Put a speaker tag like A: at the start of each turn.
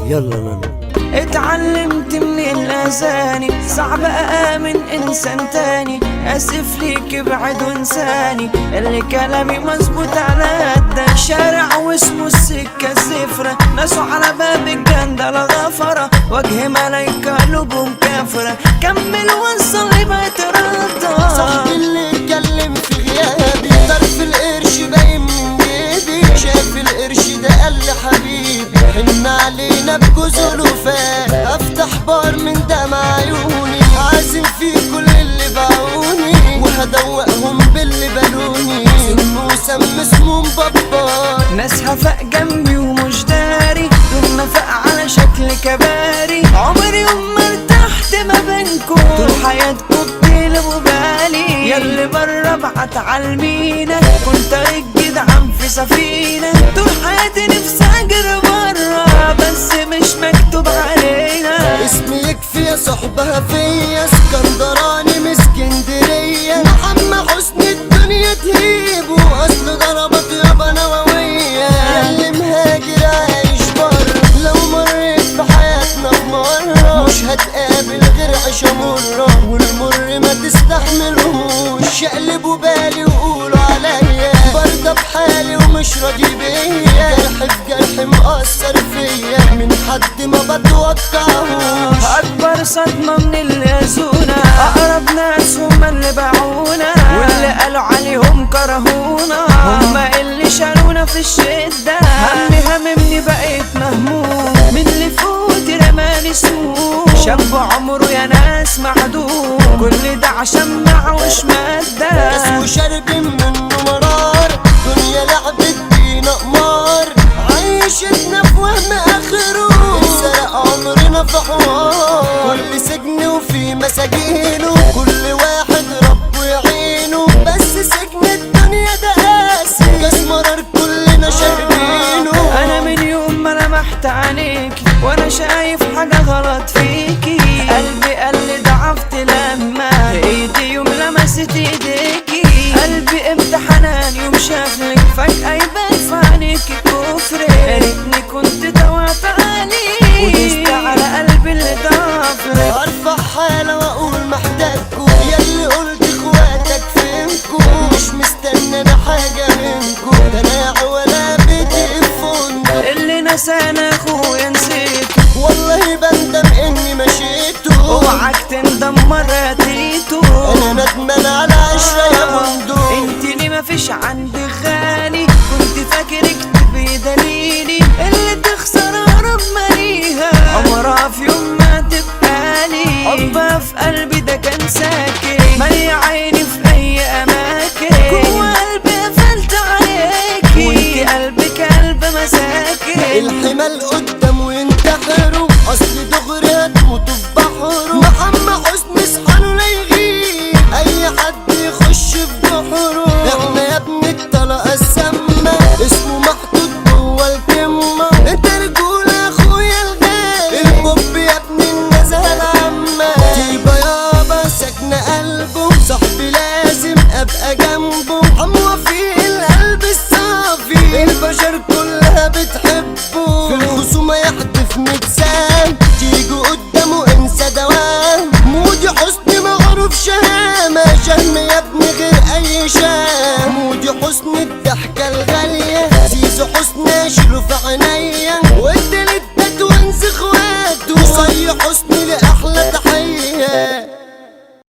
A: يلا لالا
B: اتعلمت من الأذاني صعب أآمن إنسان تاني آسف ليك ابعد وانساني اللي كلامي مظبوط على قدك شارع واسمه السكة الزفرة ناسه على باب الجندلة غفرة وجه ملايكة قلوبهم كافرة كمل وصل يبقى ترضى
C: صاحبي اللي اتكلم في غيابي طرف القرش باين من جيبي شاف القرش ده قال لي حبيبي حن علينا بجوز الوفاء افتح بار من دمع عيوني عازم في كل اللي باعوني وهدوقهم باللي بالوني سمو سم اسمه مببر
B: ناس هفاق جنبي ومش داري دول نفق على شكل كباري عمري يوم ما ارتحت ما بينكم طول حياتكم بتقلبوا بالي ياللي بره ابعت عالمينا كنت الجدعان في سفينة طول حياتي نفسي اجري بره بس مش مكتوب علينا
C: اسمي يكفي يا صحبها فيا اسكندراني من اسكندرية محمد حسني الدنيا تهيبه اصل ضربت يابا نووية اللي مهاجر عايش بره لو مريت في حياتنا في مرة مش هتقابل غير عيشة مرة والمر ما تستحملهوش شقلبوا بالي وقولوا عليا برضه بحالي ومش راضي بيا جرح في جرح مأثر فيا من حد ما بتوقعهوش
B: اكبر صدمة من اللي يزونا اقرب ناس هم اللي باعونا واللي قالوا عليهم كرهونا هم اللي شالونا في الشدة همي هممني بقيت مهموم من اللي فوت رماني سموم شاب عمره يا ناس معدوم كل ده عشان معوش مادة
C: ناس وشرب منه مرار دنيا لعبت بينا قمار عيشتنا في وهم اخره سرق عمرنا في حوار كل سجن وفي مساجينه كل واحد ربه يعينه بس سجن الدنيا ده قاسي كاس مرار كلنا شاربينه
B: انا من يوم ما لمحت عينيكي وانا شايف حاجة غلط فيكي قلبي قال لي ضعفت لما ايدي يوم لمست ايديكي قلبي امتحنان يوم شافلك فجأة يبان في عينيكي كفر يا ريتني كنت توعت عليك ودوست على قلبي اللي ضعفلك
C: ارفع حالة واقول محتاجكو ياللي قلت اخواتك فينكو مش مستنى انا حاجة منكو ده انا ولا بيتي في فندق
B: اللي نسانا اخويا نسيت
C: والله بندم اني مشيتو
B: اوعك تندم مرة تيتو
C: انا ندمان على عشرة يا بندق
B: انت ليه مفيش عندك غالي كنت فاكرك تبقي دليلي اللي تخسر اقرب ما ليها عمرها في يوم ما تبقى لي حبها في قلبي ده كان ساكن مالي عيني في اي اماكن جوا قلبي قفلت عليكي وانت قلبك قلب مساكن
C: الحمال قدام وينتحروا اصل دغري هتموتوا في بحره محمد حسني اصحاله لا يغيب اي حد يخش في بحره احنا يا ابني الطلقه السامه اسمه محطوط جوه الكمه انت رجوله اخويا الغالي البوب يا ابني النزهه العامه طيبه يابا ساكنه قلبه صاحبي لازم ابقى جنبه حموه في القلب الصافي البشر كلها بتحبه في الخصومه يحدف متسام تيجوا قدامه انسى دوام مودي حسني معروف شهامه شهم يا ابني غير اي شام مودي حسني الضحكه الغاليه زيزو حسني اشيله في عينيا